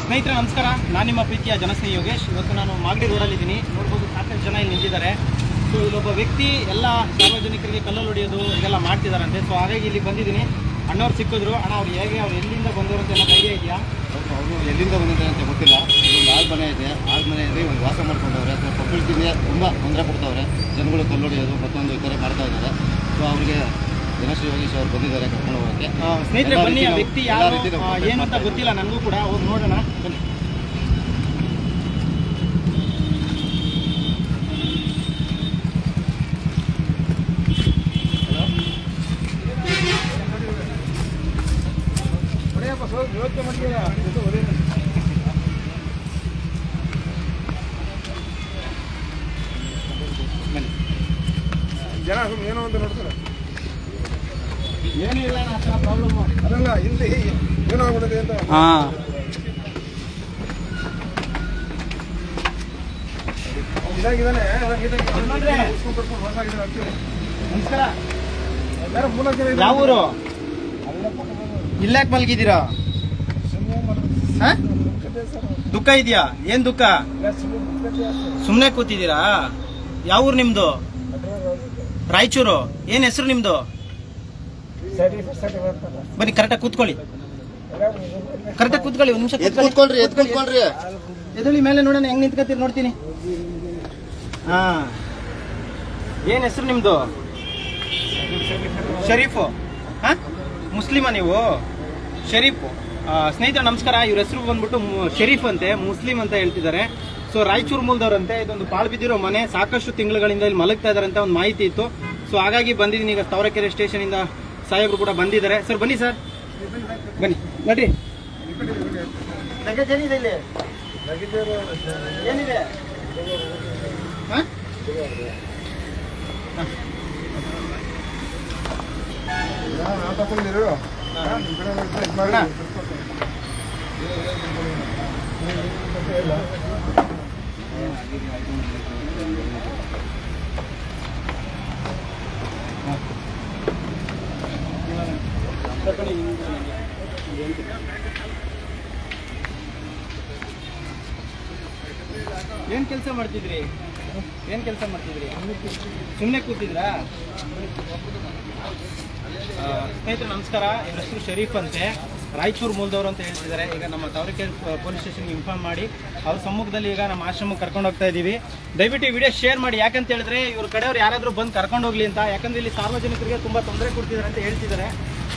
ಸ್ನೇಹಿತರೆ ನಮಸ್ಕಾರ ನಾನು ನಿಮ್ಮ ಪ್ರೀತಿಯ ಜನಸ್ನೇಹಿ ಯೋಗೇಶ್ ಇವತ್ತು ನಾನು ಮಾಗಡಿ ರೋಡಲ್ಲಿದ್ದೀನಿ ನೋಡ್ಬೋದು ಸಾಕಷ್ಟು ಜನ ಇಲ್ಲಿ ನಿಂತಿದ್ದಾರೆ ಸೊ ಇಲ್ಲೊಬ್ಬ ವ್ಯಕ್ತಿ ಎಲ್ಲ ಸಾರ್ವಜನಿಕರಿಗೆ ಕಲ್ಲಲ್ಲಿ ಹೊಡೆಯೋದು ಇದೆಲ್ಲ ಮಾಡ್ತಿದ್ದಾರಂತೆ ಸೊ ಹಾಗಾಗಿ ಇಲ್ಲಿ ಬಂದಿದ್ದೀನಿ ಅಣ್ಣವ್ರು ಸಿಕ್ಕಿದ್ರು ಅಣ್ಣ ಅವ್ರು ಹೇಗೆ ಅವ್ರು ಎಲ್ಲಿಂದ ಬಂದವರು ಅಂತ ಏನಾದ್ರು ಐಡಿಯಾ ಇದೆಯಾ ಅವರು ಎಲ್ಲಿಂದ ಬಂದಿದ್ದಾರೆ ಅಂತ ಗೊತ್ತಿಲ್ಲ ಒಂದು ಆಳ್ ಮನೆ ಇದೆ ಆಳ್ ಮನೆಯಲ್ಲಿ ಒಂದು ವಾಸ ಮಾಡ್ಕೊಂಡವ್ರೆ ಸೊ ಪ್ರಕೃತಿಗೆ ತುಂಬ ತೊಂದರೆ ಕೊಡ್ತಾವ್ರೆ ಜನಗಳು ಕಲ್ಲೊಡೆಯೋದು ಮತ್ತೊಂದು ಈ ಥರ ಮಾಡ್ತಾ ಇದ್ದಾರೆ ಸೊ ಅವರಿಗೆ ಜನಶ್ರೀ ಯೋಗೇಶ್ ಅವರು ಬಂದಿದ್ದಾರೆ ಕರ್ಕೊಂಡು ಹೋಗೋಕ್ಕೆ ಆ, ಸ್ನೇಹಿತರೆ ಎಲ್ಲ ಬನ್ನಿ ಆ ರೀತಿ ವ್ಯಕ್ತಿ ನಾವು- ಎಲ್ಲ ಯಾರು ರೀತಿ ನಾವು ಆ, contact ಏನು ಅಂತ ಮಾಡ್ತಾ ಗೊತ್ತಿಲ್ಲ ನನಗೂ ಕೂಡ ಹೋಗಿ ನೋಡೋಣ ಬನ್ನಿ ಬನ್ನಿ ಜನ ಸುಮ್ನೆ ಏನೋ ಅಂತ ನೋಡ್ತಾರೆ ಏನೂ ಇಲ್ಲ ಆ ಥರ ಪ್ರಾಬ್ಲಮ್ಮು ಅದಲ್ಲ ಇಲ್ಲಿ ಏನೋ ಆಗ್ಬಿಟ್ಟಿದೆ ಅಂತ ಹಾಂ ಇದಾಗಿದ್ದಾನೆ ನೋಡ್ರಿ. ನಮಸ್ಕಾರ ಯಾರೋ ಮೂಲ ಜನ ಇದ್ದಾರೆ. ಯಾವ ಊರು ಇಲ್ಲಾಕ್ ಮಲ್ಗಿದ್ದೀರಾ ಹಾ? ದುಃಖ ಇದೆಯಾ ಏನ್ ದುಃಖ ಸುಮ್ಮನೆ ಕೂತಿದ್ದೀರಾ ಯಾವ ಊರು ನಿಮ್ದು ರಾಯಚೂರು ಏನ್ ಹೆಸರು ನಿಮ್ದು ಬನ್ನಿ ಕರೆಕ್ಟಾಗಿ ಕೂತ್ಕೊಳ್ಳಿ ಕರೆಕ್ಟಾಗಿ ಕೂತ್ಕೊಳ್ಳಿ ಒಂದು ನಿಮಿಷ ಎದ್ದು ಕೂತ್ಕೊಳ್ರಿ ಎದ್ದು ಕೂತ್ಕೊಳ್ರಿ ಎದುಳಿ ಮೇಲೆ ನೋಡೋಣ ಹೆಂಗ್ ನಿಂತ್ಕೊತೀರಿ ನೋಡ್ತೀನಿ ಹಾ ಏನ್ ಹೆಸರು ನಿಮ್ದು ಶರೀಫು ಹಾ ಮುಸ್ಲಿಮಾ ನೀವು ಶರೀಫು ಆ, ಸ್ನೇಹಿತರೆ ನಮಸ್ಕಾರ ಇವ್ರ ಹೆಸರು ಬಂದ್ಬಿಟ್ಟು ಮು- ಶರೀಫ್ ಅಂತೆ ಮುಸ್ಲಿಂ ಅಂತ ಹೇಳ್ತಿದ್ದಾರೆ ಸೊ ರಾಯಚೂರು ಮೂಲದವ್ರಂತೆ ಇದೊಂದು ಪಾಳು ಬಿದ್ದಿರೋ ಮನೆ ಸಾಕಷ್ಟು ತಿಂಗಳುಗಳಿಂದ ಇಲ್ಲಿ ಮಲಗ್ತಾ ಇದಾರೆ ಅಂತ ಒಂದು ಮಾಹಿತಿ ಇತ್ತು ಸೊ ಹಾಗಾಗಿ ಬಂದಿದ್ದೀನಿ ಈಗ ತಾವರೆಕೆರೆ ಸ್ಟೇಷನ್ ಇಂದ ಸಾಹೇಬ್ರು ಕೂಡ ಬಂದಿದ್ದಾರೆ ಸರ್ ಬನ್ನಿ ಸರ್ ಬನ್ನಿ ನಡ್ರಿ ಲಗೇಜ್ ಏನಿದೆ ಇಲ್ಲಿ ಏನಿದೆ ಹಾ? ನಾನು ಆ ತಗೊಂಡಿರು. ಹಾ, ನಿಮ್ ಕಡೆ ಇದ್ರೆ ಇದ್ ಮಾಡಿ. ಏನ್ ಕೆಲಸ ಮಾಡ್ತಿದ್ರಿ ಏನ್ ಕೆಲಸ ಮಾಡ್ತಿದ್ರಿ ಸುಮ್ಮನೆ ಕೂತಿದ್ರಾ ಆ, ಸ್ನೇಹಿತರೆ ನಮಸ್ಕಾರ ಇವ್ರ ಹೆಸರು ಶರೀಫ್ ಅಂತೆ ರಾಯಚೂರು ಮೂಲದವರು ಅಂತ ಹೇಳ್ತಿದ್ದಾರೆ ಈಗ ನಮ್ಮ ತಾವರೆಕೆರೆ ಪೊಲೀಸ್ ಸ್ಟೇಷನ್ಗೆ ಇನ್ಫಾರ್ಮ್ ಮಾಡಿ ಅವ್ರ ಸಮ್ಮುಖದಲ್ಲಿ ಈಗ ನಮ್ಮ ಆಶ್ರಮಕ್ಕೆ ಕರ್ಕೊಂಡು ಹೋಗ್ತಾ ಇದೀವಿ ದಯವಿಟ್ಟು ಈ ವಿಡಿಯೋ ಶೇರ್ ಮಾಡಿ ಯಾಕಂತ ಹೇಳಿದ್ರೆ ಇವ್ರ ಕಡೆಯವ್ರು ಯಾರಾದರೂ ಬಂದು ಕರ್ಕೊಂಡು ಹೋಗ್ಲಿ ಅಂತ ಯಾಕಂದ್ರೆ ಇಲ್ಲಿ ಸಾರ್ವಜನಿಕರಿಗೆ ತುಂಬಾ ತೊಂದರೆ ಕೊಡ್ತಿದ್ದಾರೆ ಅಂತ ಹೇಳ್ತಿದ್ದಾರೆ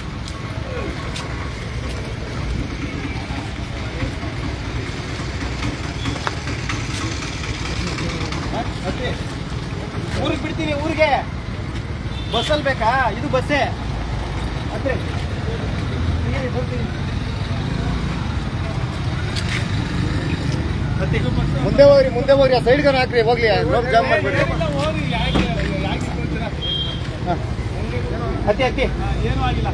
ಹ? ಮತ್ತೆ? ಊರಿಗೆ ಬಿಡ್ತೀನಿ ಊರಿಗೆ ಬಸ್ಸಲ್ಲಿ ಬೇಕಾ ಇದು ಬಸ್ಸೇ ಹತ್ರ ಮುಂದೆ ಹೋಗ್ರಿ ಮುಂದೆ ಹೋಗ್ರಿ ಆ ಸೈಡ್ಗೆ ಹಾಕ್ರಿ ಹೋಗ್ಲಿ ರೋಡ್ ಜಾಮ್ ಮಾಡ್ಬೇಡಿ ಹತ್ತಿ ಹತ್ತಿ ಏನೂ ಆಗಿಲ್ಲ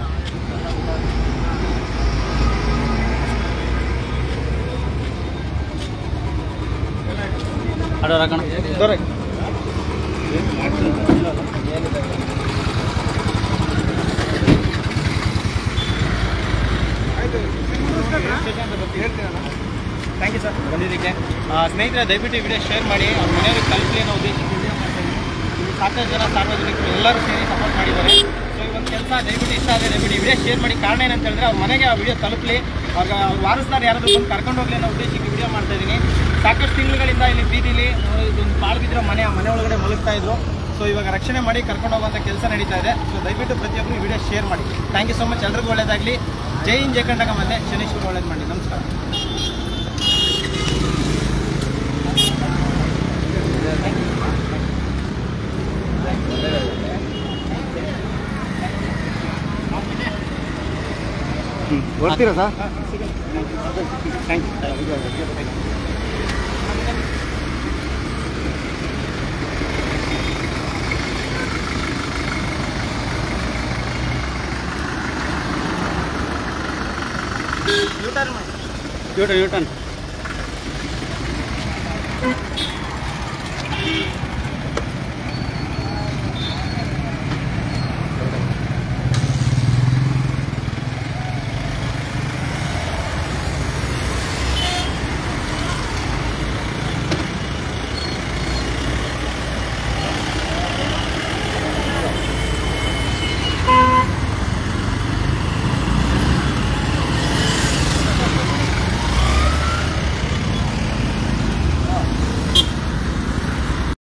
ಅಡೋರ ಕಣ ದೂರ ಥ್ಯಾಂಕ್ ಯು ಸರ್ ಬಂದಿದ್ದಕ್ಕೆ ಆ, ಸ್ನೇಹಿತರೆ ದಯವಿಟ್ಟು ಈ ವಿಡಿಯೋ ಶೇರ್ ಮಾಡಿ ಅವ್ರ ಮನೆಯವ್ರಿಗೆ ತಲುಪಲಿ ಅನ್ನೋ ಉದ್ದೇಶಕ್ಕೆ ವಿಡಿಯೋ ಮಾಡ್ತಾ ಇದ್ದೀನಿ ಇಲ್ಲಿ ಸಾಕಷ್ಟು ಜನ ಸಾರ್ವಜನಿಕರು ಎಲ್ಲರೂ ಸೇರಿ ಸಪೋರ್ಟ್ ಮಾಡಿದ್ದಾರೆ ಸೊ ಈ ಒಂದು ಕೆಲಸ ದಯವಿಟ್ಟು ಇಷ್ಟ ಆದರೆ ದಯವಿಟ್ಟು ಈ ವಿಡಿಯೋ ಶೇರ್ ಮಾಡಿ ಕಾರಣ ಏನಂತ ಹೇಳಿದ್ರೆ ಅವ್ರ ಮನೆಗೆ ಆ ವಿಡಿಯೋ ತಲುಪಲಿ ಅವ್ರಿಗೆ ಅವ್ರ ವಾರಸ್ದಾರ ಯಾರಾದರೂ ಬಂದು ಕರ್ಕೊಂಡು ಹೋಗ್ಲಿ ಅನ್ನೋ ಉದ್ದೇಶಕ್ಕೆ ವಿಡಿಯೋ ಮಾಡ್ತಾ ಇದ್ದೀನಿ ಸಾಕಷ್ಟು ತಿಂಗಳುಗಳಿಂದ ಇಲ್ಲಿ ಬೀದಿಲಿ ಆ, ಇದೊಂದು ಪಾಳು ಬಿದ್ದಿರೋ ಮನೆ ಆ ಮನೆ ಒಳಗಡೆ ಮಲಗ್ತಾ ಇದ್ರು ಸೊ ಇವಾಗ ರಕ್ಷಣೆ ಮಾಡಿ ಕರ್ಕೊಂಡು ಹೋಗುವಂಥ ಕೆಲಸ ನಡೀತಾ ಇದೆ ಸೊ ದಯವಿಟ್ಟು ಪ್ರತಿಯೊಬ್ಬರು ವಿಡಿಯೋ ಶೇರ್ ಮಾಡಿ ಥ್ಯಾಂಕ್ ಯು ಸೊ ಮಚ್ ಎಲ್ರಿಗೂ ಒಳ್ಳೇದಾಗಲಿ ಜೈ ಇನ್ ಜೈ ಕಂಡಾಗ ಮತ್ತೆ ಶನೀಶ್ವರ ಒಳ್ಳೇದು ಮಾಡಿ ನಮಸ್ಕಾರ ಬರ್ತೀರಾ sir thank you U turn U turn U-turn